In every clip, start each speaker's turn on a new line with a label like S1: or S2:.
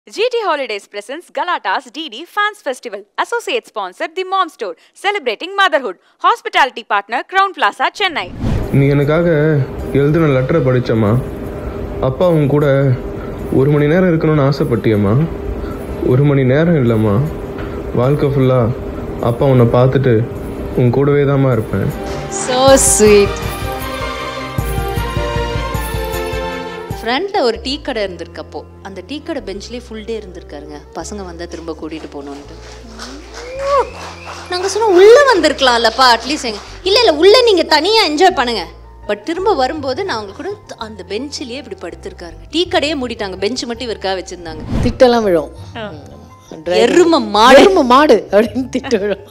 S1: GT Holidays presents Galata's DD Fans Festival. Associate sponsor The Mom Store, celebrating motherhood. Hospitality partner Crown Plaza, Chennai.
S2: நீ எனக்காக எழுதின லெட்டரை படித்தம்மா அப்பா உன் கூட ஒரு மணி நேரம் இருக்கணும்னு ஆசைப்பட்டியம்மா ஒரு மணி நேரம் இல்லைம்மா வாழ்க்கை ஃபுல்லாக அப்பா உன்னை பார்த்துட்டு உன் கூடவே தாம்மா இருப்பேன்
S3: ஸோ ஸ்வீட் ஃப்ரண்ட்டில் ஒரு டீ கடை இருந்திருக்கப்போ அந்த டீ கடை பெஞ்ச்லேயே ஃபுல் டே இருந்திருக்காருங்க பசங்க வந்தால் திரும்ப கூட்டிகிட்டு போகணுன்ட்டு நாங்கள் சொன்னோம் உள்ளே வந்திருக்கலாம்லப்பா அட்லீஸ்ட் எங்க இல்லை இல்லை உள்ளே நீங்கள் தனியாக என்ஜாய் பண்ணுங்க பட் திரும்ப வரும்போது நான் அவங்க கூட த- அந்த பெஞ்சிலேயே இப்படி படுத்திருக்காருங்க டீ கடையே மூடிட்டாங்க பெஞ்ச் மட்டும் இவருக்காக வச்சுருந்தாங்க
S4: திட்டெல்லாம் விழும்
S3: எரும மாடு
S4: எரும மாடு அப்படின்னு திட்டு விழும்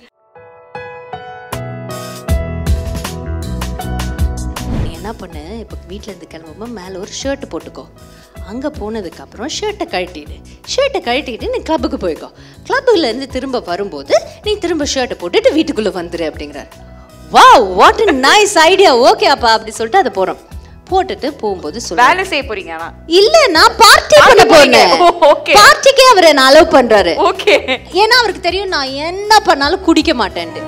S3: நீ என்ன பண்ணு இப்போ வீட்டில் இருந்து கிளம்பும்போது மேலே ஒரு ஷர்ட் போட்டுக்கோ அங்கே போனதுக்கப்புறம் ஷர்ட்டை கழட்டிடு ஷர்ட்டை கழட்டிக்கிட்டு நீ கிளப்புக்கு போய்க்கோ கிளப்புல இருந்து திரும்ப வரும்போது நீ திரும்ப ஷர்ட்டை போட்டுட்டு வீட்டுக்குள்ளே வந்துரு அப்படிங்கிறார் வா what a nice idea okay அப்பா அப்படி சொல்லிட்டு அதை போகிறோம் போட்டுட்டு போகும்போது சொல்ல
S1: வேலை செய்ய போறீங்க ஆனா
S3: இல்ல நான் பார்ட்டி பண்ண போனேன்
S1: ஓ, okay.
S3: பார்ட்டிக்கே அவரை நான் அலோவ் பண்றாரு
S1: ஓகே
S3: ஏன்னா அவருக்கு தெரியும் நான் என்ன பண்ணாலும் குடிக்க மாட்டேன்ட்டு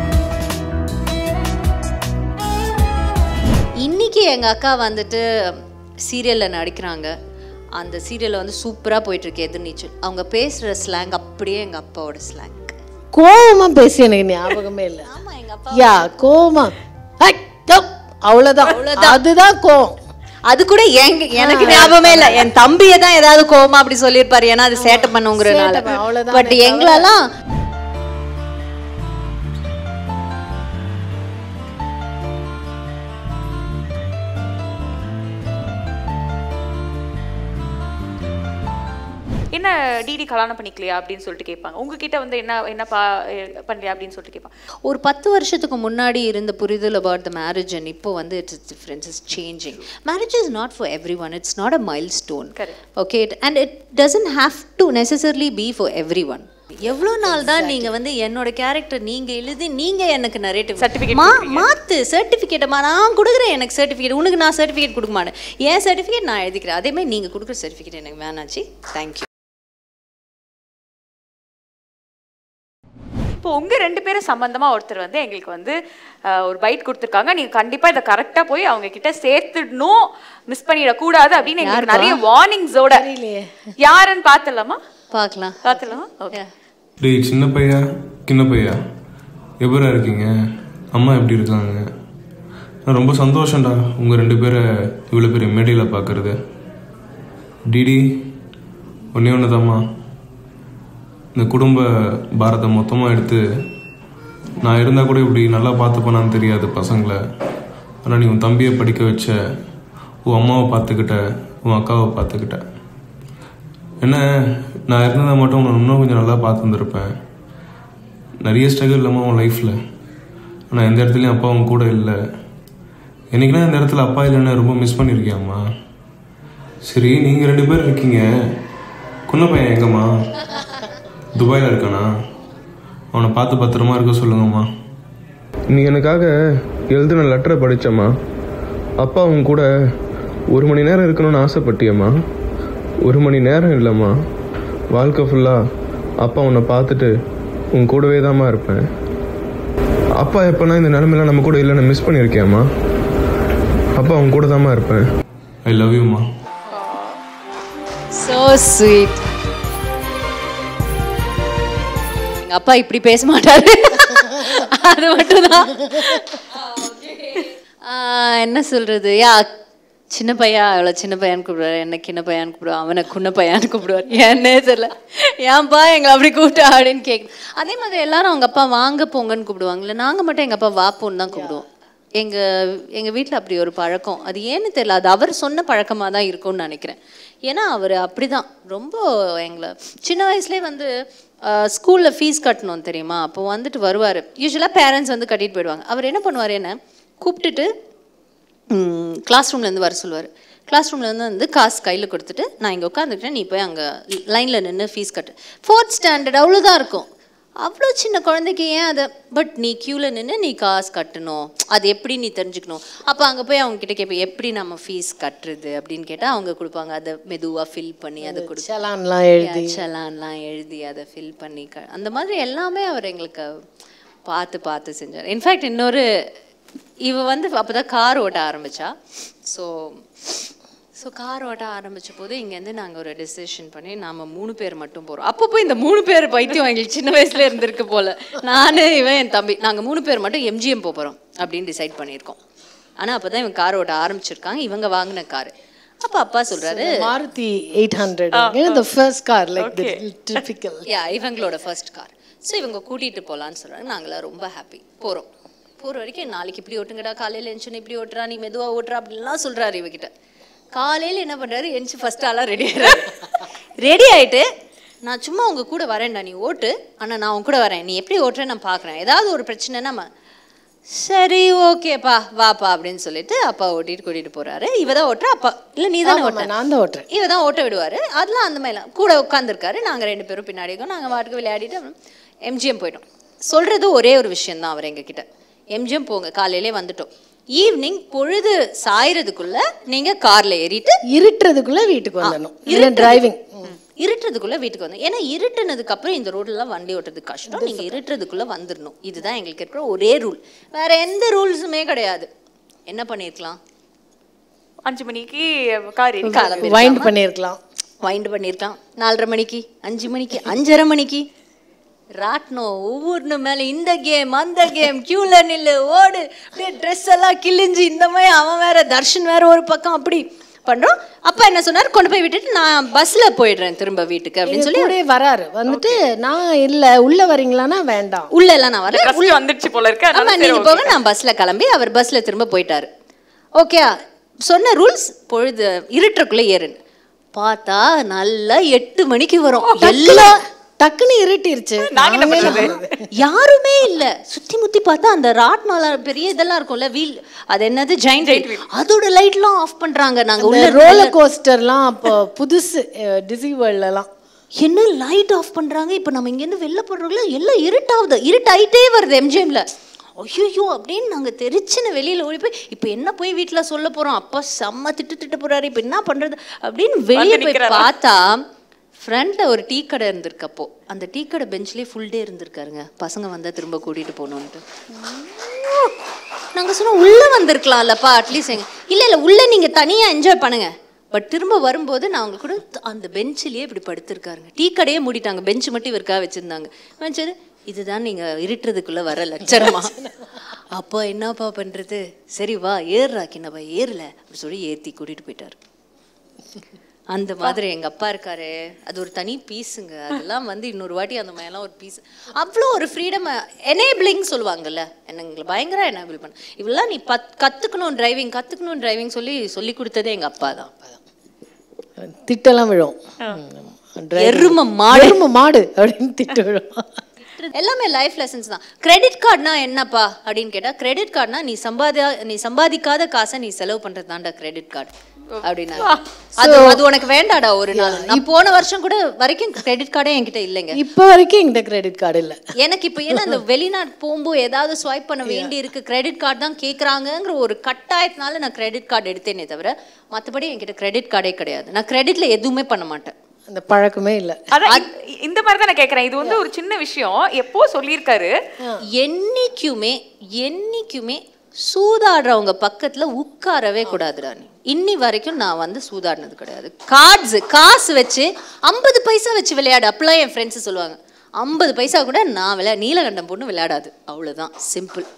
S3: இன்னைக்கு எங்க அக்கா வந்துட்டு சீரியல்ல நடிக்கிறாங்க அந்த சீரியல்ல வந்து சூப்பரா போயிட்டு இருக்கு எதிர்நீச்சல் அவங்க பேசுற ஸ்லாங் அப்படியே எங்க அப்பாவோட ஸ்லாங்
S4: கோவமா பேசி எனக்கு ஞாபகமே இல்லை
S3: ஆமா எங்க அப்பா
S4: யா கோவமா ஹை, தப், அவ்வளவுதான் அதுதான் கோவம்
S3: அது கூட எங்க எனக்கு ஞாபகமே இல்ல என் தம்பியை தான் ஏதாவது கோவமா அப்படி சொல்லியிருப்பாரு ஏன்னா அது சேட்டை பண்ணுங்கிறனால
S4: சேட்டை பண்ண, அவ்வளவுதான்
S3: பட் எங்களெல்லாம்
S1: என்ன டிடி கல்யாணம் பண்ணிக்கலையா அப்படின்னு சொல்லிட்டு கேட்பாங்க உங்ககிட்ட வந்து என்ன என்ன பா பண்ணலையா அப்படின்னு சொல்லிட்டு கேட்பாங்க
S3: ஒரு பத்து வருஷத்துக்கு முன்னாடி இருந்த புரிதல் அபவுட் த மேரேஜ் அண்ட் இப்போ வந்து it's difference is changing marriage is not for everyone it's not a milestone
S1: Correct.
S3: Okay and it doesn't have to necessarily be for everyone எவ்வளோ நாள் தான் நீங்க வந்து என்னோட character நீங்க எழுதி நீங்க எனக்கு நரேட்டிவ்
S1: Certificate
S3: மா மாத்து சர்டிஃபிகேட்டமா நான் கொடுக்குறேன் எனக்கு சர்டிஃபிகேட் உனக்கு நான் சர்டிஃபிகேட் கொடுக்க மாட்டேன் என் சர்டிஃபிகேட் நான் எழுதிக்கிறேன் அதே மாதிரி நீங்க கொடுக்குற சர்டிஃபிகேட் எனக்கு வேணாச்சு தேங்க்யூ
S1: இப்போ உங்க ரெண்டு பேரும் சம்பந்தமா ஒருத்தர் வந்து எங்களுக்கு வந்து அஹ், ஒரு பைட் கொடுத்துருக்காங்க நீங்க கண்டிப்பா இதை கரெக்டா போய் அவங்க கிட்ட சேர்த்துடணும் மிஸ் பண்ணிடக்கூடாது அப்படின்னு எங்களுக்கு நிறைய வார்னிங்ஸோட யாருன்னு பாத்துடலாமா
S3: பார்க்கலாம்
S1: பாத்துடலாமா ஓகே
S2: டேய் சின்ன பையா சின்ன பையா எப்பரா இருக்கீங்க அம்மா எப்படி இருக்காங்க நான் ரொம்ப சந்தோஷம்டா உங்கள் ரெண்டு பேரை இவ்வளோ பெரிய மேடையில் பார்க்குறது டிடி ஒன்றே ஒன்று தாம்மா இந்த குடும்ப பாரத்தை மொத்தமாக எடுத்து நான் இருந்தால் கூட இப்படி நல்லா பார்த்துப்பேனான்னு தெரியாது பசங்களை ஆனால் நீ உன் தம்பியை படிக்க வச்ச உன் அம்மாவை பார்த்துக்கிட்ட உன் அக்காவை பார்த்துக்கிட்ட என்ன நான் இருந்ததை மட்டும் உன்னை இன்னும் கொஞ்சம் நல்லா பார்த்துருந்துருப்பேன் நிறைய ஸ்ட்ரகிள் இல்லாமல் உன் லைஃப்பில் ஆனால் எந்த இடத்துலையும் அப்பா உன் கூட இல்லை என்னைக்குனா இந்த இடத்துல அப்பா இல்லைன்னு ரொம்ப மிஸ் பண்ணியிருக்கியாம்மா சரி நீங்கள் ரெண்டு பேர் இருக்கீங்க குன்ன பையன் எங்கம்மா துபாயில் இருக்கானா அவனை பார்த்து பத்திரமா இருக்க சொல்லுங்கம்மா நீ எனக்காக எழுதின லெட்டரை படித்தம்மா அப்பா உன் கூட ஒரு மணி நேரம் இருக்கணும்னு ஆசைப்பட்டியம்மா ஒரு மணி நேரம் இல்லைம்மா வாழ்க்கை ஃபுல்லாக அப்பா உன்னை பார்த்துட்டு உன் கூடவே தாம்மா இருப்பேன் அப்பா எப்போனா இந்த நிலமையில நம்ம கூட இல்லைன்னு மிஸ் பண்ணியிருக்கியாம்மா அப்பா உன் கூட தாம்மா இருப்பேன் ஐ லவ் யூம்மா
S3: ஸோ ஸ்வீட் எங்க அப்பா இப்படி பேச மாட்டாரு அது மட்டும்தான் ஆஹ், என்ன சொல்றது யா சின்ன பையன் அவ்வளோ சின்ன பையன் கூப்பிடுவார் என்ன சின்ன பையன் கூப்பிடுவார் அவனை குன்ன பையன் கூப்பிடுவார் ஏன்னே தெரியல ஏன்பா எங்களை அப்படி கூப்பிட்டா அப்படின்னு கேட்கு அதே மாதிரி எல்லாரும் அவங்க அப்பா வாங்க போங்கன்னு கூப்பிடுவாங்கல்ல நாங்கள் மட்டும் எங்கள் அப்பா வா போன்னு தான் கூப்பிடுவோம் எங்க எங்க வீட்டில் அப்படி ஒரு பழக்கம் அது ஏன்னு தெரியல அது அவர் சொன்ன பழக்கமாக தான் இருக்கும்னு நினைக்கிறேன் ஏன்னா அவர் அப்படிதான் ரொம்ப எங்களை சின்ன வயசுலேயே வந்து ஸ்கூலில் ஃபீஸ் கட்டணும் தெரியுமா அப்போ வந்துட்டு வருவார் யூஸ்வலாக பேரண்ட்ஸ் வந்து கட்டிட்டு போயிடுவாங்க அவர் என்ன பண்ணுவார் என்ன கூப்பிட்டுட்டு கிளாஸ் ரூம்லேருந்து வர சொல்லுவார் கிளாஸ் ரூம்லேருந்து வந்து காசு கையில் கொடுத்துட்டு நான் இங்கே உட்காந்துக்கிட்டேன் நீ போய் அங்கே லைனில் நின்று ஃபீஸ் கட்டு ஃபோர்த் ஸ்டாண்டர்ட் அவ்வளோதான் இருக்கும் அவ்வளோ சின்ன குழந்தைக்கு ஏன் அதை பட் நீ க்யூவில் நின்று நீ காசு கட்டணும் அது எப்படி நீ தெரிஞ்சுக்கணும் அப்போ அங்கே போய் அவங்க கிட்ட கேட்பேன் எப்படி நம்ம ஃபீஸ் கட்டுறது அப்படின்னு கேட்டால் அவங்க கொடுப்பாங்க அதை மெதுவாக ஃபில் பண்ணி அதை கொடு
S4: சலான்லாம் எழுதி
S3: சலான்லாம் எழுதி அதை ஃபில் பண்ணி க அந்த மாதிரி எல்லாமே அவர் எங்களுக்கு பார்த்து பார்த்து செஞ்சார் இன்ஃபேக்ட் இன்னொரு இவ வந்து அப்போ தான் கார் ஓட்ட ஆரம்பிச்சா ஸோ ஸோ கார் ஓட்ட ஆரம்பிச்ச போது இங்கேருந்து நாங்கள் ஒரு டெசிஷன் பண்ணி நாம மூணு பேர் மட்டும் போகிறோம் அப்போ போய் இந்த மூணு பேர் பைத்தியம் எங்களுக்கு சின்ன வயசுல இருந்திருக்கு போல நான் இவன் என் தம்பி நாங்கள் மூணு பேர் மட்டும் எம்ஜிஎம் போகிறோம் அப்படின்னு டிசைட் பண்ணியிருக்கோம் ஆனால் அப்போ தான் இவன் கார் ஓட்ட ஆரம்பிச்சிருக்காங்க இவங்க வாங்கின கார் அப்போ அப்பா சொல்கிறாரு
S4: Maruti eight hundred the first car like the typical
S3: yeah இவங்களோட ஃபர்ஸ்ட் கார் ஸோ இவங்க கூட்டிகிட்டு போகலான்னு சொல்கிறாங்க நாங்களாம் ரொம்ப ஹாப்பி போகிறோம் போகிற வரைக்கும் நாளைக்கு இப்படி ஓட்டுங்கடா காலையில் எழுந்துச்சு இப்படி ஓட்டுறா நீ மெதுவாக ஓட்டுறா அப்படின்லாம் சொல்கிறாரு இவகிட்ட காலையில் என்ன பண்ணுறாரு எழுந்துச்சு ஃபர்ஸ்ட் ஆளாக ரெடி ஆகிறாரு ரெடி ஆயிட்டு நான் சும்மா உங்க கூட வரேன்டா நீ ஓட்டு ஆனால் நான் உன் கூட வரேன் நீ எப்படி ஓட்டுறேன்னு நான் பார்க்குறேன் ஏதாவது ஒரு பிரச்சனைனா நம்ம சரி ஓகேப்பா வாப்பா அப்படின்னு சொல்லிட்டு அப்பா ஓட்டிட்டு கூட்டிட்டு போறாரு இவ தான் ஓட்டுறா அப்பா இல்லை நீ தானே
S4: ஆமா,
S3: ஓட்டுற
S4: நான் தான் ஓட்டுறேன்
S3: இவ தான் ஓட்ட விடுவாரு அதெல்லாம் அந்த மாதிரிலாம் கூட உட்காந்துருக்காரு நாங்கள் ரெண்டு பேரும் பின்னாடி இருக்கோம் நாங்கள் வாட்டுக்கு விளையாடிட்டு எம்ஜிஎம் போயிட்டோம் சொல்றது ஒரே ஒரு விஷயம் தான் அவர் எங்ககிட்ட எம்ஜிஎம் போங்க காலையிலே வந்துட்டோம் ஈவினிங் பொழுது சாயறதுக்குள்ள நீங்க கார்ல ஏறிட்டு
S4: இருட்டுறதுக்குள்ள வீட்டுக்கு வந்துடணும் இல்லை டிரைவிங்
S3: இருட்டுறதுக்குள்ள வீட்டுக்கு வந்தோம் ஏன்னா இருட்டுனதுக்கு அப்புறம் இந்த ரோட்லலாம் வண்டி ஓட்டுறது கஷ்டம் நீங்க இருட்டுறதுக்குள்ள வந்துடணும் இதுதான் எங்களுக்கு இருக்கிற ஒரே ரூல் வேற எந்த ரூல்ஸுமே கிடையாது என்ன பண்ணிருக்கலாம்
S1: அஞ்சு மணிக்கு கார் ஏறி
S3: கிளம்பி
S4: வைண்ட் பண்ணியிருக்கலாம்
S3: வைண்ட் பண்ணியிருக்கான் நாலரை மணிக்கு அஞ்சு மணிக்கு அஞ்சரை மணிக்கு ராட்னம் ஒவ்வொன்று மேலே இந்த கேம் அந்த கேம் கியூல நில்லு ஓடு அப்படியே ட்ரெஸ் எல்லாம் கிழிஞ்சு இந்த மாதிரி அவன் வேற தர்ஷன் வேற ஒரு பக்கம் அப்படி பண்றோம் அப்பா என்ன சொன்னார் கொண்டு போய் விட்டுட்டு நான் பஸ்ல போயிடுறேன் திரும்ப வீட்டுக்கு அப்படின்னு சொல்லி
S4: கூடயே வராரு வந்துட்டு நான் இல்ல உள்ள வரீங்களான்னா வேண்டாம்
S3: உள்ள எல்லாம் நான் வரேன்
S1: ட்ரஸ்ட் வந்துடுச்சு போல இருக்கு
S3: ஆமா
S1: அதனால
S3: நீங்க போக நான் பஸ்ல கிளம்பி அவர் பஸ்ல திரும்ப போயிட்டாரு ஓகே சொன்ன ரூல்ஸ் பொழுது இருட்டுக்குள்ள ஏறுன்னு பார்த்தா நல்லா எட்டு மணிக்கு வரும் எல்லா
S4: டக்குன்னு இருட்டிருச்சு
S1: நாங்க என்ன பண்றது
S3: யாருமே இல்ல சுத்தி முத்தி பார்த்தா அந்த ராட்னால பெரிய இதெல்லாம் இருக்கும்ல வீல் அது என்னது ஜெயிண்ட் வீல் அதோட லைட்லாம் ஆஃப் பண்றாங்க நாங்க உள்ள
S4: இந்த ரோலர் கோஸ்டர்லாம் அப்போ புதுசு டிசி வேர்ல்ட்லாம்
S3: என்ன லைட் ஆஃப் பண்றாங்க இப்போ நம்ம இங்கேருந்து வெளில போடுறோம்ல எல்லாம் இருட்டாகுது இருட்டாயிட்டே வருது எம்ஜிஎம்ல ஐயோ அப்படின்னு நாங்க தெரிச்சுன்னு வெளியில ஓடி போய் இப்போ என்ன போய் வீட்ல சொல்ல போறோம் அப்பா செம்ம திட்டு திட்டு போறாரு இப்போ என்ன பண்றது அப்படின்னு வெளியே போய்
S1: நிக்கிறாரா?
S3: பார்த்தா ஃப்ரண்ட்ல ஒரு டீ கடை இருந்திருக்கு அப்போ அந்த டீ கடை பெஞ்ச்லேயே ஃபுல் டே இருந்திருக்காருங்க பசங்க வந்தா திரும்ப கூட்டிட்டு போகணுன்ட்டு நாங்க சொன்னோம் உள்ள வந்திருக்கலாம்லப்பா அட்லீஸ்ட் எங்க இல்ல இல்ல உள்ள நீங்க தனியா என்ஜாய் பண்ணுங்க பட் திரும்ப வரும்போது நான் அவங்க கூட த- அந்த பெஞ்சிலேயே இப்படி படுத்திருக்காருங்க டீ கடையே மூடிட்டாங்க பெஞ்ச் மட்டும் இவருக்காக வச்சிருந்தாங்க வச்சது இதுதான் நீங்க இருட்டுறதுக்குள்ள வர லட்சணமா அப்போ என்னப்பா பண்றது சரி வா ஏறுறா கிண்ணப்பா ஏறல அப்படி சொல்லி ஏத்தி கூட்டிட்டு போயிட்டாரு அந்த மாதிரி எங்க அப்பா இருக்காரு அது ஒரு தனி பீஸுங்க அதெல்லாம் வந்து இன்னொரு வாட்டி அந்த மாதிரிலாம் ஒரு பீஸ் அவ்வளோ ஒரு ஃப்ரீடம் எனேபிளிங் சொல்லுவாங்கல்ல என்னங்களை பயங்கர எனேபிள் பண்ண இவெல்லாம் நீ பத் கற்றுக்கணும் டிரைவிங் கற்றுக்கணும் டிரைவிங் சொல்லி சொல்லி கொடுத்ததே எங்க அப்பா தான்
S4: திட்டெல்லாம் விழும்
S3: எரும மாடு
S4: எரும மாடு அப்படின்னு திட்டு விழும்
S3: எல்லாமே லைஃப் லெசன்ஸ் தான் கிரெடிட் கார்டுனா என்னப்பா அப்படின்னு கேட்டா கிரெடிட் கார்டுனா நீ சம்பாதி நீ சம்பாதிக்காத காசை நீ செலவு பண்றது தான்டா கிரெடிட் கார்டு அப்படின்னா அது அது உனக்கு வேண்டாடா ஒரு நாள் நான் போன வருஷம் கூட வரைக்கும் கிரெடிட் கார்டே என்கிட்ட இல்லைங்க
S4: இப்போ வரைக்கும் என்கிட்ட கிரெடிட் கார்டு இல்ல
S3: எனக்கு இப்போ ஏன்னா அந்த வெளிநாட்டு போகும்போது ஏதாவது ஸ்வைப் பண்ண வேண்டி இருக்கு கிரெடிட் கார்டு தான் கேட்குறாங்கங்கிற ஒரு கட்டாயத்தினால நான் கிரெடிட் கார்டு எடுத்தேனே தவிர மற்றபடி என்கிட்ட கிரெடிட் கார்டே கிடையாது நான் கிரெடிட்ல எதுவுமே பண்ண மாட்டேன்
S4: அந்த பழக்கமே இல்ல
S1: அதான் இ- இந்த மாதிரி தான் நான் கேக்குறேன் இது வந்து ஒரு சின்ன விஷயம் எப்போ சொல்லியிருக்காரு
S3: என்னைக்குமே என்னைக்குமே சூதாடுறவங்க பக்கத்துல உட்காரவே கூடாதுடா நீ இன்னி வரைக்கும் நான் வந்து சூதாடினது கிடையாது கார்ட்ஸ் காசு வச்சு ஐம்பது பைசா வச்சு விளையாடு அப்பெல்லாம் என் ஃப்ரெண்ட்ஸ் சொல்லுவாங்க ஐம்பது பைசா கூட நான் விளையா நீலகண்டம் பொண்ணு விளையாடாது அவ்வளவுதான் சிம்பிள்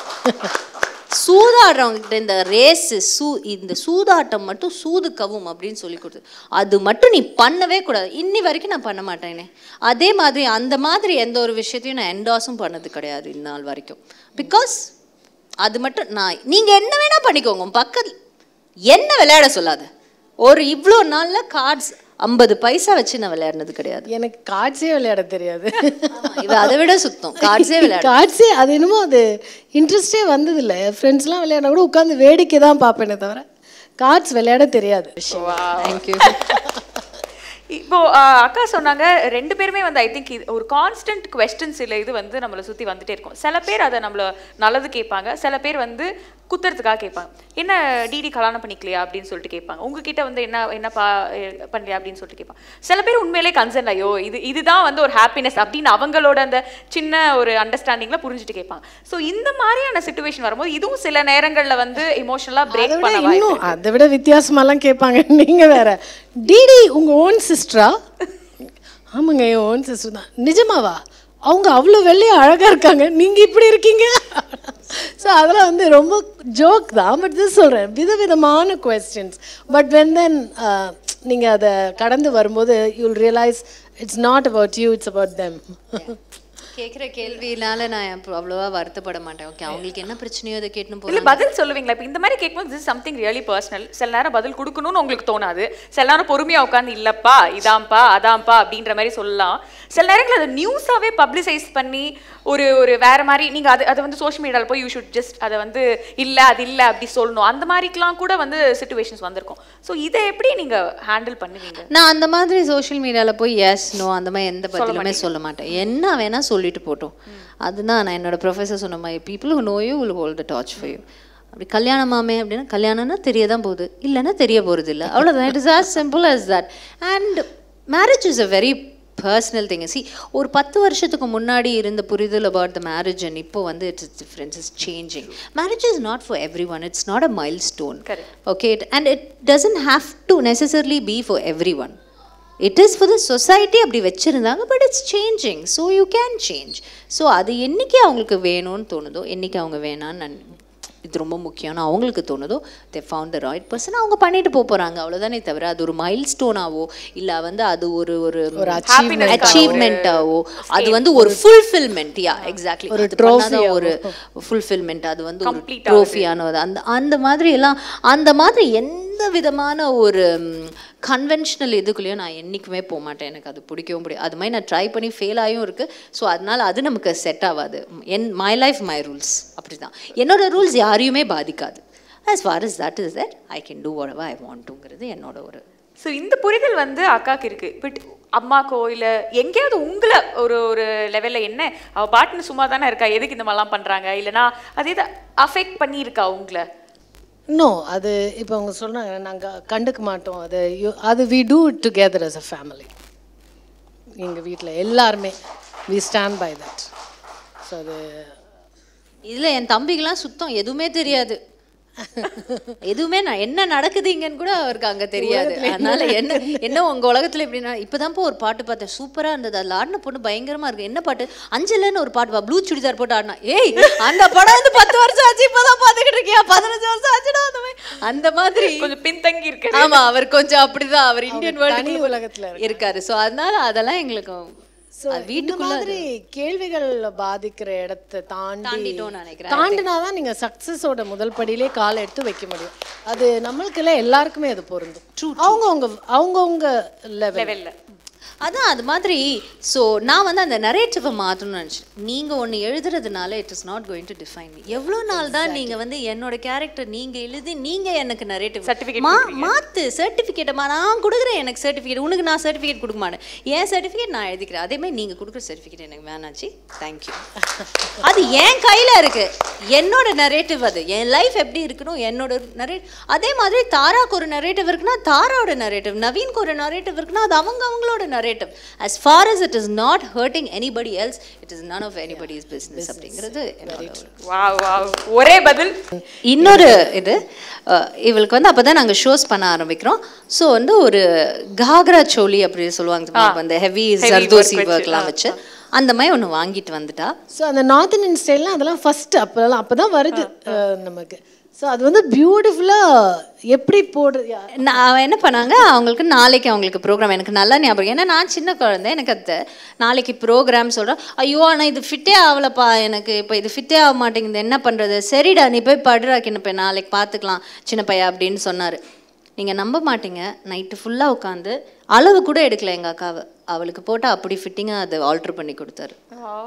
S3: சூதாடுறவங்க கிட்ட இந்த ரேஸு சூ இந்த சூதாட்டம் மட்டும் சூது கவும் அப்படின்னு சொல்லி கொடுத்து அது மட்டும் நீ பண்ணவே கூடாது இன்னி வரைக்கும் நான் பண்ண மாட்டேனே அதே மாதிரி அந்த மாதிரி எந்த ஒரு விஷயத்தையும் நான் என்டாஸும் பண்ணது கிடையாது இந்நாள் வரைக்கும் பிகாஸ் அது மட்டும் நான் நீங்க என்ன வேணா பண்ணிக்கோங்க உன் பக்கத்துல என்ன விளையாட சொல்லாத ஒரு இவ்வளோ நாள்ல கார்ட்ஸ் ஐம்பது பைசா வச்சு நான் விளையாடினது கிடையாது
S4: எனக்கு கார்ட்ஸே விளையாட தெரியாது
S3: ஆமா, இவ அதை விட சுத்தம் கார்ட்ஸே விளையாட
S4: கார்ட்ஸே அது என்னமோ அது இன்ட்ரெஸ்டே வந்தது இல்லை ஃப்ரெண்ட்ஸ்லாம் விளையாடினா கூட உட்காந்து வேடிக்கை தான் பார்ப்பேனே தவிர கார்ட்ஸ் விளையாட தெரியாது
S3: தேங்க்யூ
S1: இப்போ ஆஹ், அக்கா சொன்னாங்க ரெண்டு பேருமே வந்து ஐ திங்க் ஒரு கான்ஸ்டன்ட் கொஸ்டின்ஸ் இல்லை இது வந்து நம்மளை சுற்றி வந்துட்டே இருக்கும் சில பேர் அதை நம்மள நல்லது கேட்பாங்க சில பேர் வந்து குத்துறதுக்காக கேட்பாங்க என்ன டிடி கல்யாணம் பண்ணிக்கலையா அப்படின்னு சொல்லிட்டு கேட்பாங்க உங்ககிட்ட வந்து என்ன என்ன பா அஹ் பண்ணலையா அப்படின்னு சொல்லிட்டு கேட்பாங்க சில பேர் உண்மையிலே கன்சர்ன் ஐயோ இது இதுதான் வந்து ஒரு ஹாப்பினஸ் அப்படின்னு அவங்களோட அந்த சின்ன ஒரு அண்டர்ஸ்டாண்டிங்ல புரிஞ்சுட்டு கேட்பாங்க ஸோ இந்த மாதிரியான சுச்சுவேஷன் வரும்போது இதுவும் சில நேரங்கள்ல வந்து இமோஷனலாக
S4: அதை
S1: பிரேக்
S4: விட
S1: பண்ண வாய்ப்பு
S4: இன்னும் அதை விட வித்தியாசமாலாம் கேட்பாங்க நீங்க வேற டிடி உங்க ஓன் சிஸ்டரா ஆமாங்க என் ஓன் சிஸ்டர் தான் நிஜமாவா அவங்க அவ்வளோ வெள்ளையா அழகா இருக்காங்க நீங்க இப்படி இருக்கீங்க ஸோ அதெல்லாம் வந்து ரொம்ப ஜோக் தான் பட் இது சொல்கிறேன் விதவிதமான கொஸ்டின்ஸ் பட் வென் தென் நீங்கள் அதை கடந்து வரும்போது you'll realise it's not about you it's about them
S3: கேட்குற கேள்வியினால நான் அப்ப அவ்வளோவா வருத்தப்பட மாட்டேன் ஓகே அவங்களுக்கு என்ன பிரச்சனையோ அதை கேட்டுன்னு
S1: இல்ல
S3: போகலாம்
S1: பதில் சொல்லுவீங்களா இப்போ இந்த மாதிரி கேட்கும்போது திஸ் சம்திங் ரியலி பர்சனல் சில நேரம் பதில் கொடுக்கணும்னு உங்களுக்கு தோணாது சில நேரம் பொறுமையா உட்காந்து இல்லப்பா இதாம்ப்பா அதாம்ப்பா அப்படின்ற மாதிரி சொல்லலாம் சில நேரங்கள் அதை நியூஸாவே பப்ளிசைஸ் பண்ணி ஒரு ஒரு வேற மாதிரி நீங்க அது அதை வந்து சோஷியல் மீடியாவில் போய் யூ ஷுட் ஜஸ்ட் அதை வந்து இல்ல அது இல்ல அப்படி சொல்லணும் அந்த மாதிரிக்கெல்லாம் கூட வந்து சுச்சுவேஷன்ஸ் வந்திருக்கும் ஸோ இதை எப்படி நீங்க ஹேண்டில் பண்ணுவீங்க
S3: நான் அந்த மாதிரி சோஷியல் மீடியாவில் போய் எஸ் நோ அந்த மாதிரி எந்த பதிலுமே சொல்ல மாட்டேன் என்ன வேணா சொல்லிட்டு போட்டோம் அதுதான் நான் என்னோட ப்ரொஃபஸர் சொன்ன மாதிரி people who know you will hold the torch for you அப்படி கல்யாணமாமே அப்படின்னா கல்யாணம்னா தெரிய தான் போகுது இல்லைன்னா தெரிய போகிறது இல்லை அவ்வளோதான் it is as simple as that and marriage is a very personal thing see ஒரு பத்து வருஷத்துக்கு முன்னாடி இருந்த புரிதல் அபவுட் த மேரேஜ் அண்ட் இப்போ வந்து it's difference is changing marriage is not for everyone it's not a milestone
S1: Correct.
S3: okay it- and it doesn't have to necessarily be for everyone it is for the society அப்படி வச்சுருந்தாங்க but it's changing so you can change so அது என்னைக்கு அவங்களுக்கு வேணும்னு தோணுதோ என்னைக்கு அவங்க வேணான்னு நான் இது ரொம்ப முக்கியம்னு அவங்களுக்கு தோணுதோ they found the right person அவங்க பண்ணிட்டு போக போகிறாங்க அவ்வளோதானே தவிர அது ஒரு மைல் ஸ்டோனாவோ இல்லை வந்து அது ஒரு ஒரு அச்சீவ்மெண்ட்டாவோ அது வந்து ஒரு ஃபுல்ஃபில்மெண்ட் யா எக்ஸாக்ட்லி ஒரு ட்ரோஃபி ஒரு ஃபுல்ஃபில்மெண்ட் அது வந்து ஒரு
S1: Complete
S3: ட்ரோஃபியானது அந்த அந்த மாதிரி எல்லாம் அந்த மாதிரி எந்த விதமான ஒரு கன்வென்ஷனல் இதுக்குள்ளேயும் நான் என்றைக்குமே போக மாட்டேன் எனக்கு அது பிடிக்கவும் பிடிக்கும் அது மாதிரி நான் ட்ரை பண்ணி ஃபெயில் ஆகியும் இருக்குது ஸோ அதனால அது நமக்கு செட் ஆகாது என் மை லைஃப் மை ரூல்ஸ் அப்படி தான் என்னோட ரூல்ஸ் யாரையுமே பாதிக்காது as far as that is that I can do whatever I want டுங்கிறது என்னோட ஒரு
S1: ஸோ இந்த புரிதல் வந்து அக்காக்கு இருக்கு பட் அம்மாக்கோ இல்ல எங்கேயாவது உங்களை ஒரு ஒரு லெவல்ல என்ன அவ பாட்டுன்னு சும்மா தானே இருக்கா எதுக்கு இந்த மாதிரிலாம் பண்றாங்க இல்லைனா அது எதை அஃபெக்ட் பண்ணியிருக்கா உங்களை
S4: நோ அது இப்போ அவங்க சொன்னாங்க நாங்கள் கண்டுக்க மாட்டோம் அது you- அது we do it together as a family எங்கள் வீட்டில் எல்லாருமே we stand by that so அது
S3: இதுல என் தம்பிக்கெல்லாம் சுத்தம் எதுவுமே தெரியாது எதுவுமே நான் என்ன நடக்குதுங்கன்னு கூட அவருக்கு அங்க தெரியாது அதனால என்ன என்ன உங்க உலகத்துல எப்படின்னா இப்பதான்ப்பா ஒரு பாட்டு பார்த்தேன் சூப்பரா இருந்தது அதுல ஆடின பொண்ணு பயங்கரமா இருக்கு என்ன பாட்டு அஞ்சலன்னு ஒரு பாட்டு ப்ளூ சுடிதார் போட்டு ஆடினா ஏய் அந்த படம் வந்து பத்து வருஷம் ஆச்சு இப்பதான் பாத்துக்கிட்டு இருக்கியா பதினஞ்சு வருஷம் ஆச்சுடா அந்த மாதிரி அந்த மாதிரி
S1: கொஞ்சம் பின்தங்கி இருக்கு
S3: ஆமா அவர் கொஞ்சம் அப்படிதான் அவர் இந்தியன்
S4: தனி
S3: வேர்ல்டு
S4: உலகத்துல
S3: இருக்காரு சோ அதனால அதெல்லாம் எங்களுக்கு
S4: ஸோ
S3: அது
S4: இந்த
S3: வீட்டுக்குள்ள
S4: மாதிரி கேள்விகள் பாதிக்கிற இடத்தை தாண்டி
S3: தாண்டிட்டோம்னு நினைக்கிறேன்.
S4: தாண்டினா தான் நீங்கள் சக்ஸஸோட முதல் படியிலே காலை எடுத்து வைக்க முடியும் அது நம்மளுக்கு இல்லை எல்லாருக்குமே அது பொருந்தும் அவங்கவுங்க அவங்கவுங்க லெவல்
S1: லெவல்ல
S3: அதான் அது மாதிரி ஸோ நான் வந்து அந்த நரேட்டிவை மாற்றணும்னு நினச்சேன் நீங்கள் ஒன்று எழுதுறதுனால it is not going to define me எவ்வளோ நாள் தான் நீங்கள் வந்து என்னோட கேரக்டர் நீங்கள் எழுதி நீங்கள் எனக்கு நரேட்டிவ்
S1: Certificate
S3: மா மாற்று சர்டிஃபிகேட்டை நான் கொடுக்குறேன் எனக்கு சர்டிஃபிகேட் உனக்கு நான் சர்டிஃபிகேட் கொடுக்க மாட்டேன் என் சர்டிஃபிகேட் நான் எழுதிக்கிறேன் அதே மாதிரி நீங்கள் கொடுக்குற சர்டிஃபிகேட் எனக்கு வேணாச்சு தேங்க்யூ அது என் கையில் இருக்கு என்னோட நரேட்டிவ் அது என் லைஃப் எப்படி இருக்கணும் என்னோட நரேட் அதே மாதிரி தாராக்கு ஒரு நரேட்டிவ் இருக்குன்னா தாராவோட நரேட்டிவ் நவீனுக்கு ஒரு நரேட்டிவ் இருக்குன்னா அது அவங்க அவங்களோட narrative as far as it is not hurting anybody else it is none of anybody's business அப்படிங்கிறது என்னோட ஒரு
S1: வாவ் வாவ் ஒரே பதில்
S3: இன்னொரு இது அஹ், இவளுக்கு வந்து அப்பதான் நாங்க ஷோஸ் பண்ண ஆரம்பிக்கிறோம் ஸோ வந்து ஒரு காக்ரா சோலி அப்படி சொல்லுவாங்க தெரியுமா? அந்த ஹெவி ஜர்தோசி
S1: work வச்சு,
S3: ஒர்க்லாம் வச்சு அந்த மாதிரி ஒன்று வாங்கிட்டு வந்துட்டா
S4: ஸோ அந்த நார்த் இந்தியன் ஸ்டைல்லாம் அதெல்லாம் ஃபர்ஸ்ட் அப்போல்லாம் அப்போ தான் வருது அஹ், நமக்கு ஸோ அது வந்து பியூட்டிஃபுல்லாக எப்படி போடுறது யா-
S3: நான் அவ என்ன பண்ணாங்க அவங்களுக்கு நாளைக்கு அவங்களுக்கு ப்ரோக்ராம் எனக்கு நல்லா ஞாபகம் ஏன்னா நான் சின்ன குழந்தை எனக்கு அது நாளைக்கு ப்ரோக்ராம் சொல்கிறேன் ஐயோ ஆனால் இது ஃபிட்டே ஆகலப்பா எனக்கு இப்போ இது ஃபிட்டே ஆக மாட்டேங்குது என்ன பண்ணுறது சரிடா நீ போய் படுறா கிண்ண போய் நாளைக்கு பார்த்துக்கலாம் சின்ன பையா அப்படின்னு சொன்னார் நீங்கள் நம்ப மாட்டீங்க நைட்டு ஃபுல்லாக உட்காந்து அளவு கூட எடுக்கல எங்கள் அக்காவை அவளுக்கு போட்டால் அப்படி ஃபிட்டிங்காக அதை ஆல்டர் பண்ணி கொடுத்தாரு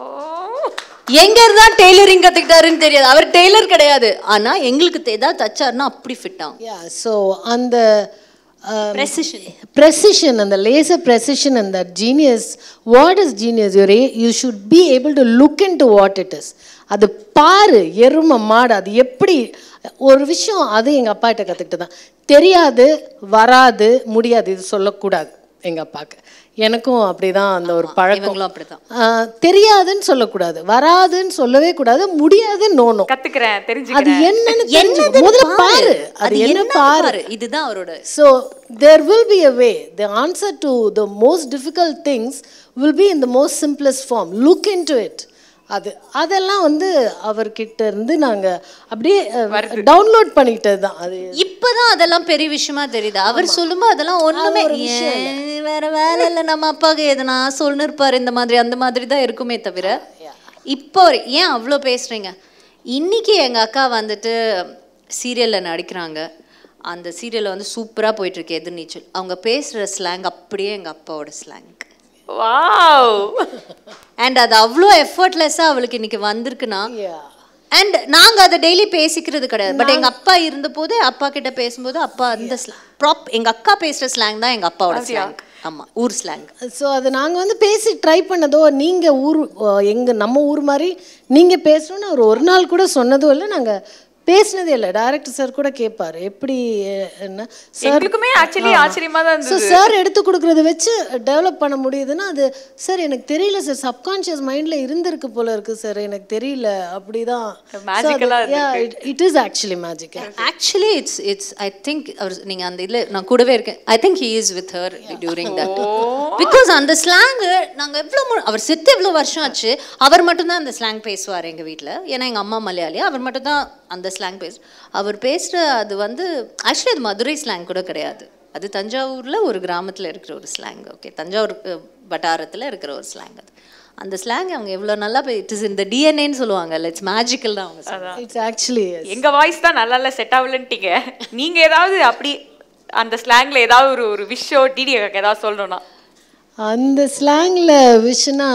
S3: எங்க இருந்தா டெய்லரிங் கத்துக்கிட்டாருன்னு தெரியாது அவர் டெய்லர் கிடையாது ஆனா எங்களுக்கு தெ- ஏதாவது தச்சாருன்னா அப்படி ஃபிட் ஆகும்
S4: யா ஸோ அந்த
S3: Precision.
S4: precision and the laser precision and that genius what is genius you're a, you should be able to look into what it is அது பாரு எரும மாடு அது எப்படி ஒரு விஷயம் அது எங்கள் அப்பாட்ட கற்றுக்கிட்டு தான் தெரியாது வராது முடியாது இது சொல்லக்கூடாது எங்கள் அப்பாவுக்கு எனக்கும் அப்படிதான் அந்த ஒரு பழக்கம்
S3: இவங்களும் அப்படிதான்
S4: ஆஹ், தெரியாதுன்னு சொல்லக்கூடாது வராதுன்னு சொல்லவே கூடாது முடியாதுன்னு நோணும்
S1: கத்துக்கிறேன்
S4: அது
S1: தெரிஞ்சுக்கிறேன்
S4: என்னன்னு தெரிஞ்சுக்கோ. முதல்ல பாரு அது என்ன பாரு
S3: பாரு இதுதான் அவரோட
S4: So there will be a way. The answer to the most difficult things will be in the most simplest form. Look into it. அது அதெல்லாம் வந்து அவர்கிட்ட இருந்து நாங்க அப்படியே டவுன்லோட் பண்ணிக்கிட்டது தான் அது
S3: இப்பதான் அதெல்லாம் பெரிய விஷயமா தெரியுது அவர் சொல்லும்போது அதெல்லாம் ஒண்ணுமே ஏன், வேற வேலை இல்லை நம்ம அப்பாவுக்கு எதனா சொல்லின்னு இருப்பாரு இந்த மாதிரி அந்த மாதிரி தான் இருக்குமே தவிர இப்போ ஒரு- ஏன் அவ்வளோ பேசுறீங்க இன்னைக்கு எங்க அக்கா வந்துட்டு சீரியல்ல நடிக்கிறாங்க அந்த சீரியல்ல வந்து சூப்பரா போயிட்டு இருக்கு எதிர்நீச்சல் அவங்க பேசுற ஸ்லாங் அப்படியே எங்க அப்பாவோட ஸ்லாங்
S1: வாவ்
S3: அண்ட் அது அவ்வளோ எஃபர்ட்லெஸ்ஸாக அவளுக்கு இன்னைக்கு வந்திருக்குன்னா
S4: Yeah.
S3: அண்ட் நாங்க அதை டெய்லி பேசிக்கிறது கிடையாது பட் எங்க அப்பா இருந்தபோது அப்பா கிட்ட பேசும்போது அப்பா அந்த ப்ராப் எங்க அக்கா பேசுற ஸ்லாங் தான் எங்க அப்பாவோட ஸ்லாங் ஆமா ஊர் ஸ்லாங்
S4: ஸோ அது நாங்கள் வந்து பேசி ட்ரை பண்ணதோ நீங்கள் ஊர் எங்கள் நம்ம ஊர் மாதிரி நீங்கள் பேசணும்னு அவர் ஒரு நாள் கூட சொன்னதும் இல்லை நாங்கள் பேசினதே இல்லை டைரக்டர் சார் கூட கேட்பார் எப்படி அஹ், என்ன சார்
S1: எங்களுக்குமே ஆக்சுவலி ஆச்சரியமா தான்
S4: ஸோ
S1: இருந்தது
S4: சார் எடுத்து கொடுக்குறத வச்சு டெவலப் பண்ண முடியுதுன்னா அது சார் எனக்கு தெரியல சார் சப்கான்ஷியஸ் மைண்டில் இருந்திருக்கு போல இருக்கு சார் எனக்கு தெரியல அப்படிதான்
S1: Magical-ஆ
S4: it is actually magic
S3: actually it's it's I think அவர் நீங்க அந்த இதுல நான் கூடவே இருக்கேன் I think he is with her during that because அந்த ஸ்லாங் நாங்க எவ்வளோ மு- அவர் செத்து எவ்வளோ வருஷம் ஆச்சு அவர் மட்டும்தான் அந்த ஸ்லாங் பேசுவார் எங்க வீட்ல ஏன்னா எங்க அம்மா மலையாளி அவர் மட்டும்தான் அந்த ஸ்லாங் பேசு அவர் பேசுற அது வந்து ஆக்சுவலி அது மதுரை ஸ்லாங் கூட கிடையாது அது தஞ்சாவூர்ல ஒரு கிராமத்துல இருக்கிற ஒரு ஸ்லாங் ஓகே தஞ்சாவூர் அஹ், வட்டாரத்துல இருக்கிற ஒரு ஸ்லாங் அது அந்த ஸ்லாங் அவங்க எவ்வளோ நல்லா இட் இஸ் இந்த டிஎன்ஏன்னு சொல்லுவாங்க இட்ஸ் மேஜிக்கல் தான் அவங்க சொல்லுவாங்க.
S4: இட்ஸ் ஆக்சுவலி
S1: எங்க வாய்ஸ் தான் நல்லா இல்ல செட் ஆகலன்ட்டீங்க நீங்க ஏதாவது அப்படி அந்த ஸ்லாங்ல ஏதாவது ஒரு ஒரு விஷயம் டிடி ஏதாவது சொல்லணும்னா
S4: அந்த ஸ்லாங்கில் விஷனா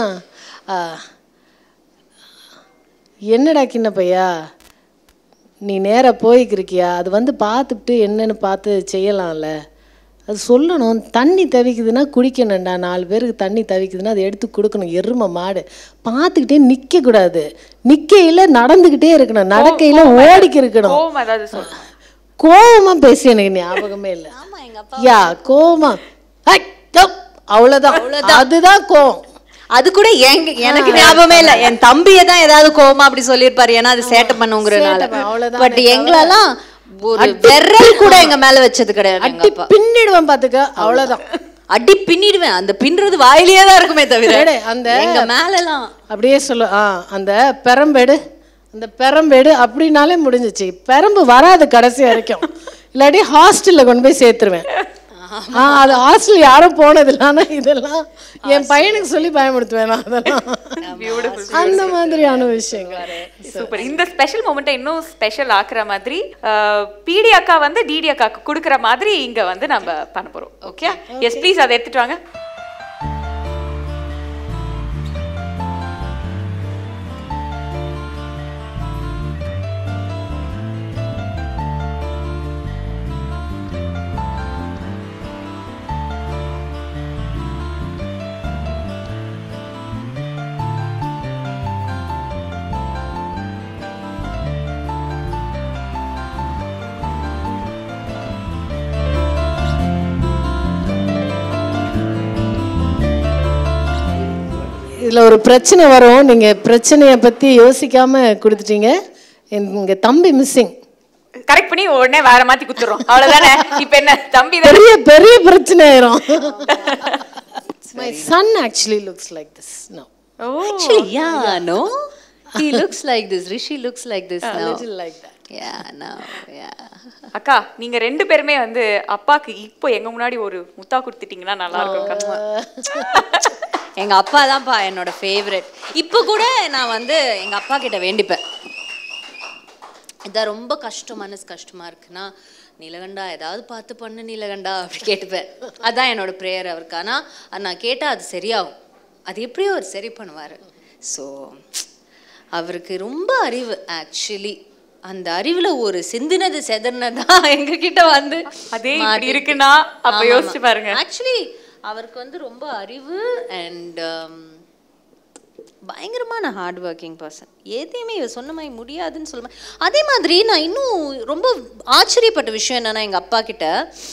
S4: என்னடா கிண்ண பையா நீ நேராக போய்க்கிருக்கியா அது வந்து பார்த்துட்டு என்னன்னு பார்த்து செய்யலாம்ல அது சொல்லணும் தண்ணி தவிக்குதுன்னா குடிக்கணும்டா நாலு பேருக்கு தண்ணி தவிக்குதுன்னா அதை எடுத்து கொடுக்கணும் எருமை மாடு பார்த்துக்கிட்டே நிற்கக்கூடாது நிற்கையில் நடந்துக்கிட்டே இருக்கணும் நடக்கையில் ஓடிக்கி இருக்கணும்
S1: கோவம் ஏதாவது சொல்லணும்
S4: கோவமா பேசி எனக்கு ஞாபகமே இல்லை யா கோவமா ஹை, தப், அவ்வளவுதான் அதுதான் கோவம்
S3: அது கூட எங்க எனக்கு ஞாபகமே இல்ல என் தம்பியை தான் ஏதாவது கோவமா அப்படி சொல்லியிருப்பாரு ஏன்னா அது சேட்டை பண்ணுங்கிறனால
S4: சேட்டை பண்ண, அவ்வளவுதானே
S3: பட் எங்களெல்லாம் ஒரு விரல் கூட எங்க மேல வச்சது கிடையாது எங்க
S4: அடி
S3: அப்பா
S4: பின்னிடுவேன் பாத்துக்க அவ்வளவுதான்
S3: அடி பின்னிடுவேன் அந்த பின்றது வாயிலேயே தான் இருக்குமே தவிர
S4: எடு, அந்த-
S3: எங்க மேலலாம்
S4: அப்படியே சொல்லு ஆ அந்த பெரம்பெடு அந்த பெரம்பெடு அப்படின்னாலே முடிஞ்சிச்சு பெரம்பு வராது கடைசி வரைக்கும் இல்லாட்டி ஹாஸ்டல்ல கொண்டு போய் சேர்த்துருவேன் ஆ அது ஹாஸ்டல் யாரும் போனதில்ல ஆனா இதெல்லாம் என் பையனுக்கு சொல்லி பயமுடுத்துவேன் நான் அதெல்லாம் அந்த மாதிரியான விஷயங்கள்
S1: சூப்பர் இந்த ஸ்பெஷல் மூமெண்ட்டை இன்னும் ஸ்பெஷல் ஆக்குற மாதிரி பிடி அக்கா வந்து டிடி அக்காக்கு கொடுக்குற மாதிரி இங்க வந்து நம்ம பண்ண போறோம் ஓகே எஸ் ப்ளீஸ் அதை எடுத்துட்டு வாங்க
S4: இதுல ஒரு பிரச்சனை வரும் நீங்க பிரச்சனையை பத்தி யோசிக்காம கொடுத்துட்டீங்க எங்க தம்பி மிஸ்ஸிங்
S1: கரெக்ட் பண்ணி உடனே வேற மாத்தி குத்துறோம் அவ்வளவுதானே இப்ப என்ன தம்பி தான்
S4: பெரிய பெரிய பிரச்சனை ஆயிரும் my son actually looks like this no
S1: oh
S3: Actually, yeah, no. He looks like this. Rishi looks like this now.
S4: Like that
S3: Yeah, now, yeah.
S1: அக்கா நீங்க ரெண்டு பேருமே வந்து அப்பாக்கு இப்போ எங்க முன்னாடி ஒரு முத்தா கொடுத்துட்டீங்கன்னா நல்லா இருக்கும் அக்கா.
S3: எங்க அப்பா தான்ப்பா என்னோட ஃபேவரட் இப்போ கூட நான் வந்து எங்க அப்பா கிட்ட வேண்டிப்பேன் இதான் ரொம்ப கஷ்டம் மனசு கஷ்டமா இருக்குன்னா நீலகண்டா ஏதாவது பார்த்து பண்ணு நீலகண்டா அப்படி கேட்டுப்பேன் அதான் என்னோட ப்ரேயர் அவருக்கு ஆனா அது நான் கேட்டா அது சரியாகும் அது எப்படியோ அவர் சரி பண்ணுவார் ஸோ அவருக்கு ரொம்ப அறிவு ஆக்சுவலி அந்த அறிவுல ஒரு சிந்தினது செதறினதா எங்க கிட்ட வந்து
S1: அதே இப்படி இருக்குன்னா அப்ப யோசிச்சு பாருங்க
S3: ஆக்சுவலி அவருக்கு வந்து ரொம்ப அறிவு அண்ட் பயங்கரமான ஹார்ட் ஒர்க்கிங் பர்சன் எதையுமே இவ சொன்ன மாதிரி முடியாதுன்னு சொல்ல மா- அதே மாதிரி நான் இன்னும் ரொம்ப ஆச்சரியப்பட்ட விஷயம் என்னன்னா எங்கள் அப்பா கிட்ட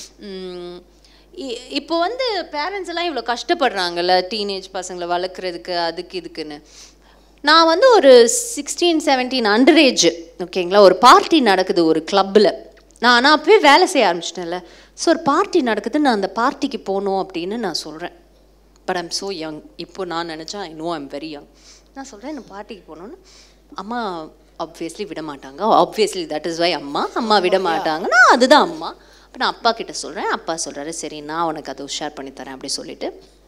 S3: உம், இ- இப்போ வந்து பேரண்ட்ஸ் எல்லாம் இவ்வளோ கஷ்டப்படுறாங்கல்ல டீனேஜ் பசங்களை வளர்க்குறதுக்கு அதுக்கு இதுக்குன்னு நான் வந்து ஒரு சிக்ஸ்டீன் செவன்டீன் அண்டர் ஏஜ் ஓகேங்களா ஒரு பார்ட்டி நடக்குது ஒரு கிளப்பில் நான் ஆனால் அப்பவே வேலை செய்ய ஆரம்பிச்சிட்டேன்ல ஸோ ஒரு பார்ட்டி நடக்குது நான் அந்த பார்ட்டிக்கு போகணும் அப்படின்னு நான் சொல்கிறேன் பட் ஐம் ஸோ யங் இப்போ நான் நினச்சேன் I know I'm very young நான் சொல்கிறேன் இந்த பார்ட்டிக்கு போகணுன்னு அம்மா ஆப்வியஸ்லி விட மாட்டாங்க ஆப்வியஸ்லி தட் இஸ் வை அம்மா அம்மா விட மாட்டாங்கன்னா அதுதான் அம்மா அப்போ நான் அப்பா கிட்ட சொல்கிறேன் அப்பா சொல்கிறாரு சரி நான் உனக்கு அதை ஷேர் பண்ணி தரேன் அப்படி சொல்லிட்டு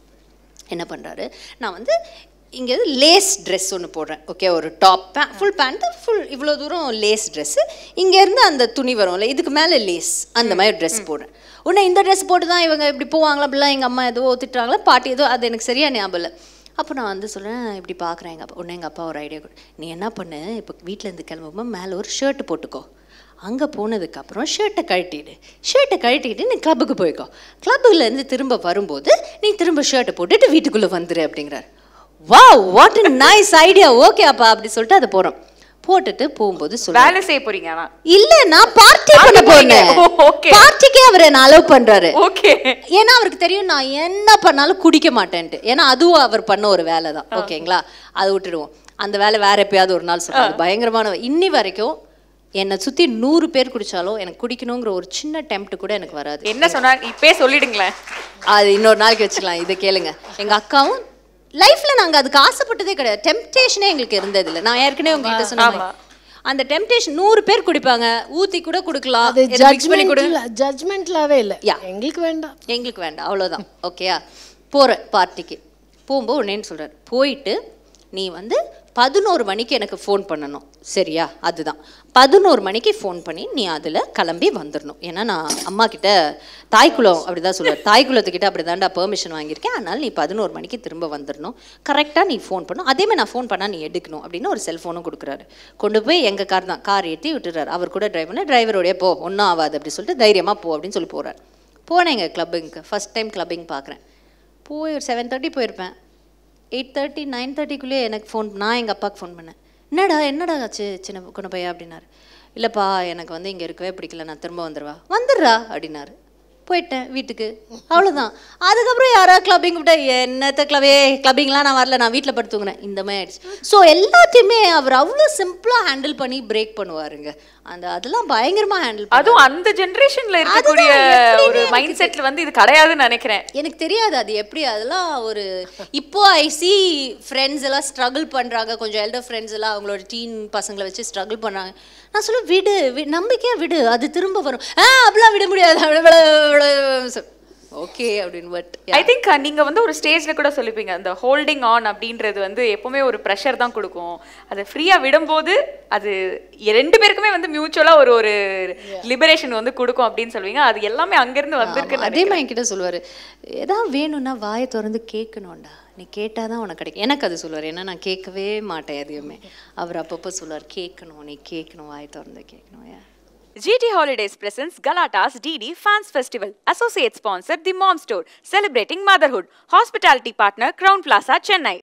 S3: என்ன பண்ணுறாரு நான் வந்து இங்கே லேஸ் ட்ரெஸ் ஒன்று போடுறேன் ஓகே ஒரு டாப் பே ஃபுல் பேண்ட்டு ஃபுல் இவ்வளோ தூரம் லேஸ் ட்ரெஸ்ஸு இங்கேருந்து அந்த துணி வரும்ல இதுக்கு மேலே லேஸ் அந்த மாதிரி ட்ரெஸ் போடுறேன் உடனே இந்த ட்ரெஸ் போட்டு தான் இவங்க இப்படி போவாங்களா அப்படிலாம் எங்கள் அம்மா ஏதோ திட்டுறாங்களா பாட்டி ஏதோ அது எனக்கு சரியா ஞாபகம் இல்லை அப்போ நான் வந்து சொல்கிறேன் இப்படி பார்க்குறேன் எங்கள் அப்பா உடனே எங்கள் அப்பா ஒரு ஐடியா கொடு நீ என்ன பண்ணு இப்போ வீட்டிலேருந்து கிளம்பும்போது மேலே ஒரு ஷர்ட்டு போட்டுக்கோ அங்கே போனதுக்கப்புறம் ஷர்ட்டை கழட்டிடு ஷர்ட்டை கழட்டிட்டு நீ கிளப்புக்கு போய்க்கோ கிளப்புலேருந்து திரும்ப வரும்போது நீ திரும்ப ஷர்ட்டை போட்டுட்டு வீட்டுக்குள்ளே வந்துரு அப்படிங்கிறார் வா what a nice idea okay அப்பா அப்படி சொல்லிட்டு அதை போகிறோம் போட்டுட்டு போகும்போது சொல்ல
S1: வேலை செய்ய போறீங்க ஆனா
S3: இல்ல நான் பார்ட்டி பண்ண போனேன்
S1: ஓ, okay.
S3: பார்ட்டிக்கே அவர் என்ன அலோவ் பண்றாரு
S1: ஓகே
S3: ஏன்னா அவருக்கு தெரியும் நான் என்ன பண்ணாலும் குடிக்க மாட்டேன்ட்டு ஏன்னா அதுவும் அவர் பண்ண ஒரு வேலை தான் ஓகேங்களா அதை விட்டுடுவோம் அந்த வேலை வேற எப்பயாவது ஒரு நாள் சொல்றாரு பயங்கரமான வே- இன்னி வரைக்கும் என்னை சுத்தி நூறு பேர் குடிச்சாலும் எனக்கு குடிக்கணுங்கிற ஒரு சின்ன டெம்ப்ட் கூட எனக்கு வராது
S1: என்ன சொன்னா இப்பே சொல்லிடுங்களேன்
S3: அது இன்னொரு நாளைக்கு வச்சுக்கலாம் இதை கேளுங்க எங்க அக்காவும் லைஃப்ல நாங்க அதுக்கு ஆசைப்பட்டதே கிடையாது டெம்ப்டேஷனே எங்களுக்கு இருந்தது இல்லை நான் ஏற்கனவே உங்ககிட்ட சொன்ன மாதிரி. அந்த டெம்ப்டேஷன் நூறு பேர் குடிப்பாங்க ஊத்தி கூட கொடுக்கலாம்
S4: அது
S3: எனக்கு mix பண்ணி கொடு
S4: ஜட்மெண்ட் ஜட்மெண்ட்லாவே இல்லை
S3: Yeah.
S4: எங்களுக்கு வேண்டாம்
S3: எங்களுக்கு வேண்டாம் அவ்வளோதான் ஓகேயா போகிறேன் பார்ட்டிக்கு போகும்போது உடனேன்னு சொல்கிறார் போயிட்டு நீ வந்து பதினோரு மணிக்கு எனக்கு ஃபோன் பண்ணணும் சரியா அதுதான் பதினோரு மணிக்கு ஃபோன் பண்ணி நீ அதில் கிளம்பி வந்துடணும் ஏன்னா நான் அம்மா கிட்ட தாய்க்குளம் அப்படி தான் சொல்லுவார் தாய்க்குளத்துக்கிட்ட அப்படி தாண்டா பெர்மிஷன் வாங்கியிருக்கேன் அதனால் நீ பதினோரு மணிக்கு திரும்ப வந்துடணும் கரெக்டாக நீ ஃபோன் பண்ணும் அதே மாதிரி நான் ஃபோன் பண்ணால் நீ எடுக்கணும் அப்படின்னு ஒரு செல்ஃபோனும் கொடுக்குறாரு கொண்டு போய் எங்கள் கார் தான் கார் ஏற்றி விட்டுறாரு அவர் கூட டிரைவ் பண்ண டிரைவரோடய போ ஒன்றும் ஆகாது அப்படி சொல்லிட்டு தைரியமாக போ அப்படின்னு சொல்லி போகிறார் போனேன் எங்கள் கிளப்பிங்க்கு ஃபஸ்ட் டைம் கிளப்பிங் பார்க்குறேன் போய் ஒரு செவன் தேர்ட்டி போயிருப்பேன் எயிட் தேர்ட்டி நைன் தேர்ட்டிக்குள்ளேயே எனக்கு ஃபோன் நான் எங்கள் அப்பாவுக்கு ஃபோன் பண்ணேன் என்னடா என்னடா ஆச்சு சின்ன குண பையா அப்படின்னாரு இல்லைப்பா எனக்கு வந்து இங்கே இருக்கவே பிடிக்கல நான் திரும்ப வந்துடுவா வந்துடுறா அப்படின்னாரு போயிட்டேன் வீட்டுக்கு அவ்வளோதான் அதுக்கப்புறம் யாராவது கிளப்பிங் விட்டா என்னத்த கிளவே கிளப்பிங்லாம் நான் வரல நான் வீட்டில் படுத்து தூங்கினேன் இந்த மாதிரி ஆயிடுச்சு ஸோ எல்லாத்தையுமே அவர் அவ்வளோ சிம்பிளாக ஹேண்டில் பண்ணி பிரேக் பண்ணுவாருங்க அந்த அதெல்லாம் பயங்கரமாக ஹேண்டில்
S1: அதுவும் அந்த ஜெனரேஷன்ல இருக்கக்கூடிய
S3: எப்படின்னு
S1: ஒரு மைண்ட் செட்ல வந்து இது கிடையாதுன்னு நினைக்கிறேன்
S3: எனக்கு தெரியாது அது எப்படி அதெல்லாம் ஒரு இப்போ ஐ சி ஃப்ரெண்ட்ஸ் எல்லாம் ஸ்ட்ரகிள் பண்ணுறாங்க கொஞ்சம் எல்டர் ஃப்ரெண்ட்ஸ் எல்லாம் அவங்களோட டீன் பசங்களை வச்சு ஸ்ட்ரகிள் பண்ணுறாங்க நான் சொல்லுவேன் விடு வி- நம்பிக்கையா விடு அது திரும்ப வரும் ஆ அப்படிலாம் விட முடியாது ஓகே அப்படின்னு பட்
S1: ஐ திங்க் நீங்க வந்து ஒரு ஸ்டேஜ்ல கூட சொல்லிப்பீங்க அந்த ஹோல்டிங் ஆன் அப்படின்றது வந்து எப்பவுமே ஒரு ப்ரெஷர் தான் கொடுக்கும் அதை ஃப்ரீயா விடும்போது அது ரெண்டு பேருக்குமே வந்து மியூச்சுவலா ஒரு ஒரு லிபரேஷன் வந்து கொடுக்கும் அப்படின்னு சொல்லுவீங்க அது எல்லாமே அங்கிருந்து வந்திருக்கு
S3: அதே மாதிரி என்கிட்ட சொல்லுவார் ஏதாவது வேணும்னா வாயை திறந்து கேட்கணும்டா நீ கேட்டால் தான் உனக்கு கிடைக்கும் எனக்கு அது சொல்லுவார் ஏன்னா நான் கேட்கவே மாட்டேன் எதையுமே அவர் அப்பப்போ சொல்லுவார் கேட்கணும் நீ கேட்கணும் வாயை திறந்து கேட்கணும் ஏன்
S1: GT Holidays presents Galata's DD Fans Festival. Associate sponsor The Mom Store, celebrating motherhood. Hospitality partner Crown Plaza, Chennai.